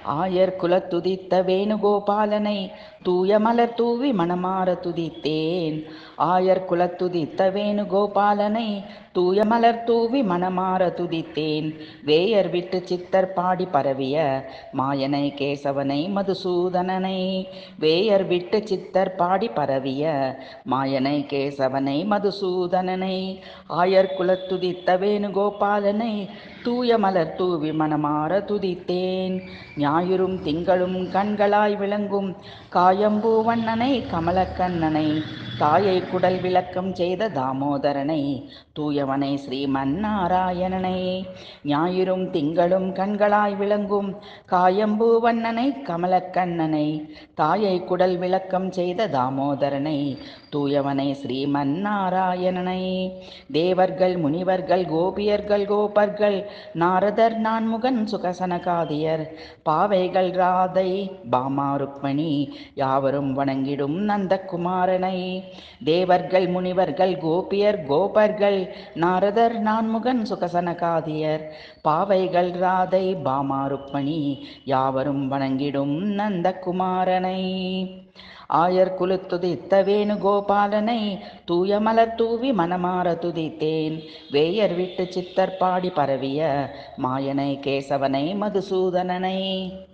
ஆயர் குலத்துதித்த வேணுகோபாலனை தூய மலர் தூவி மணமாற துதித்தேன் ஆயர் குலத்துதித்த வேணுகோபாலனை தூய மலர் தூவி மணமாற துதித்தேன் வேயர் விட்டு சித்தர் பாடி பரவிய மாயனை கேசவனை மதுசூதனனை வேயர் விட்டு சித்தர் பாடி பரவிய மாயனை கேசவனை மதுசூதனனை ஆயர் குலத்துதித்த வேணுகோபாலனை தூய மலர் தூவி மணமாற துதித்தேன் ஞாயிறும் திங்களும் கண்களாய் விளங்கும் காயம்பூவண்ணனை கமலக்கண்ணனை தாயை குடல் விளக்கம் செய்த தாமோதரனை தூயவனை ஸ்ரீமன் நாராயணனை ஞாயிறும் திங்களும் கண்களாய் விளங்கும் காயம்பூவண்ணனை கமலக்கண்ணனை தாயை குடல் விளக்கம் செய்த தாமோதரனை தூயவனை ஸ்ரீமன் நாராயணனை தேவர்கள் முனிவர்கள் கோபியர்கள் கோபர்கள் நாரதர் நான்முகன் சுகசனகாதியர் பாவைகள் ராதை பாமா ருக்மணி யாவரும் வணங்கிடும் நந்தகுமாரனை தேவர்கள் முனிவர்கள் கோபியர் கோபர்கள் நாரதர் நான்முகன் சுகசனகாதியர் பாவைகள் ராதை பாமா ருக்மணி யாவரும் வணங்கிடும் நந்தகுமாரனை ஆயர் குலுத்துதித்த வேணுகோபாலனை தூய மலர் தூவி மனமாற துதித்தேன் வேயர் விட்டு சித்தர் பாடி பரவிய மாயனை கேசவனை மதுசூதனனை